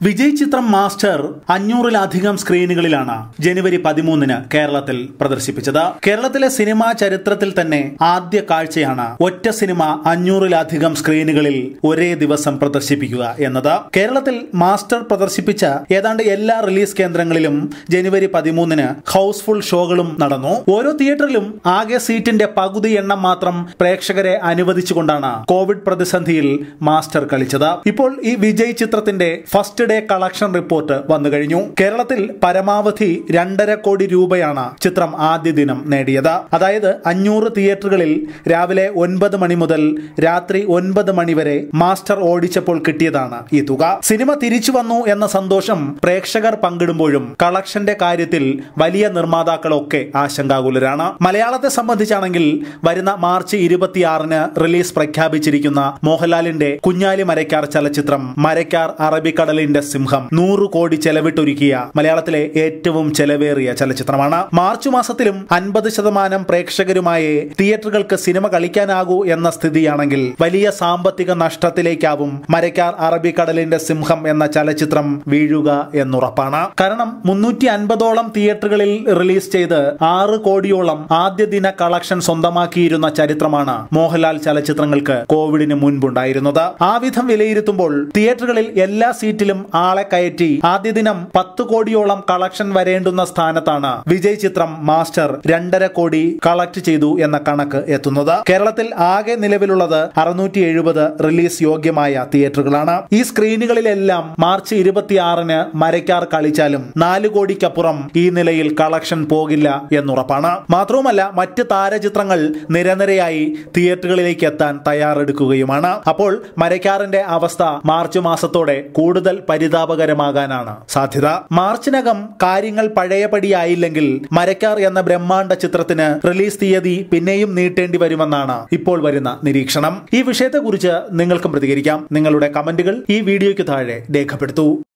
വിജയ് ചിത്രം മാസ്റ്റർ അഞ്ഞൂറിലധികം സ്ക്രീനുകളിലാണ് ജനുവരി പതിമൂന്നിന് കേരളത്തിൽ പ്രദർശിപ്പിച്ചത് കേരളത്തിലെ സിനിമാ ചരിത്രത്തിൽ തന്നെ ആദ്യ കാഴ്ചയാണ് ഒറ്റ സിനിമ അഞ്ഞൂറിലധികം സ്ക്രീനുകളിൽ ഒരേ ദിവസം പ്രദർശിപ്പിക്കുക എന്നത് കേരളത്തിൽ മാസ്റ്റർ പ്രദർശിപ്പിച്ച ഏതാണ്ട് എല്ലാ റിലീസ് കേന്ദ്രങ്ങളിലും ജനുവരി പതിമൂന്നിന് ഹൗസ്ഫുൾ ഷോകളും നടന്നു ഓരോ തിയേറ്ററിലും ആകെ സീറ്റിന്റെ പകുതി എണ്ണം മാത്രം പ്രേക്ഷകരെ അനുവദിച്ചുകൊണ്ടാണ് കോവിഡ് പ്രതിസന്ധിയിൽ മാസ്റ്റർ കളിച്ചത് ഇപ്പോൾ ഈ വിജയ് ചിത്രത്തിന്റെ ഫസ്റ്റ് ഡേ കളക്ഷൻ റിപ്പോർട്ട് വന്നു കഴിഞ്ഞു കേരളത്തിൽ പരമാവധി രണ്ടര കോടി രൂപയാണ് ചിത്രം ആദ്യ ദിനം നേടിയത് അതായത് അഞ്ഞൂറ് തിയേറ്ററുകളിൽ രാവിലെ ഒൻപത് മണി മുതൽ രാത്രി ഒൻപത് മണി വരെ മാസ്റ്റർ ഓടിച്ചപ്പോൾ കിട്ടിയതാണ് ഈ തുക സിനിമ തിരിച്ചു വന്നു എന്ന സന്തോഷം പ്രേക്ഷകർ പങ്കിടുമ്പോഴും കളക്ഷന്റെ കാര്യത്തിൽ വലിയ നിർമ്മാതാക്കളൊക്കെ ആശങ്കാകുലരാണ് മലയാളത്തെ സംബന്ധിച്ചാണെങ്കിൽ വരുന്ന മാർച്ച് ഇരുപത്തിയാറിന് റിലീസ് പ്രഖ്യാപിച്ചിരിക്കുന്ന മോഹൻലാലിന്റെ കുഞ്ഞാലി മരക്കാർ ചലച്ചിത്രം മരക്കാർ അറബിക്കടലിന്റെ സിംഹം നൂറ് കോടി ചെലവിട്ടൊരുക്കിയ മലയാളത്തിലെ ഏറ്റവും ചെലവേറിയ ചലച്ചിത്രമാണ് മാർച്ച് മാസത്തിലും അൻപത് ശതമാനം പ്രേക്ഷകരുമായി തിയേറ്ററുകൾക്ക് സിനിമ കളിക്കാനാകൂ എന്ന സ്ഥിതിയാണെങ്കിൽ വലിയ സാമ്പത്തിക നഷ്ടത്തിലേക്കാവും മരക്കാർ അറബിക്കടലിന്റെ സിംഹം എന്ന ചലച്ചിത്രം വീഴുക എന്നുറപ്പാണ് കാരണം മുന്നൂറ്റി അൻപതോളം തിയേറ്ററുകളിൽ റിലീസ് ചെയ്ത് ആറ് കോടിയോളം ആദ്യ ദിന കളക്ഷൻ സ്വന്തമാക്കിയിരുന്ന ചരിത്രമാണ് മോഹൻലാൽ ചലച്ചിത്രങ്ങൾക്ക് കോവിഡിന് മുൻപുണ്ടായിരുന്നത് ആ വിധം വിലയിരുത്തുമ്പോൾ തിയേറ്ററുകളിൽ എല്ലാ സീറ്റിലും ആളെ കയറ്റി ആദ്യ ദിനം പത്ത് കോടിയോളം കളക്ഷൻ വരേണ്ടുന്ന സ്ഥാനത്താണ് വിജയ് ചിത്രം മാസ്റ്റർ രണ്ടര കോടി കളക്ട് ചെയ്തു എന്ന കണക്ക് എത്തുന്നത് കേരളത്തിൽ ആകെ നിലവിലുള്ളത് അറുന്നൂറ്റി എഴുപത് റിലീസ് യോഗ്യമായ തിയേറ്ററുകളാണ് ഈ സ്ക്രീനുകളിലെല്ലാം മാർച്ച് ഇരുപത്തിയാറിന് മരക്കാർ കളിച്ചാലും നാല് കോടിക്കപ്പുറം ഈ നിലയിൽ കളക്ഷൻ പോകില്ല എന്നുറപ്പാണ് മാത്രവുമല്ല മറ്റ് താരചിത്രങ്ങൾ നിരനിരയായി തിയേറ്ററുകളിലേക്ക് എത്താൻ തയ്യാറെടുക്കുകയുമാണ് അപ്പോൾ മരക്കാറിന്റെ അവസ്ഥ മാർച്ച് മാസത്തോടെ കൂടുതൽ പരിതാപകരമാകാനാണ് സാധ്യത മാർച്ചിനകം കാര്യങ്ങൾ പഴയപടിയായില്ലെങ്കിൽ മരക്കാർ എന്ന ബ്രഹ്മാണ്ഡ ചിത്രത്തിന് റിലീസ് തീയതി പിന്നെയും നീട്ടേണ്ടി വരുമെന്നാണ് ഇപ്പോൾ വരുന്ന നിരീക്ഷണം ഈ വിഷയത്തെക്കുറിച്ച് നിങ്ങൾക്കും പ്രതികരിക്കാം നിങ്ങളുടെ കമന്റുകൾ ഈ വീഡിയോയ്ക്ക് താഴെ രേഖപ്പെടുത്തൂ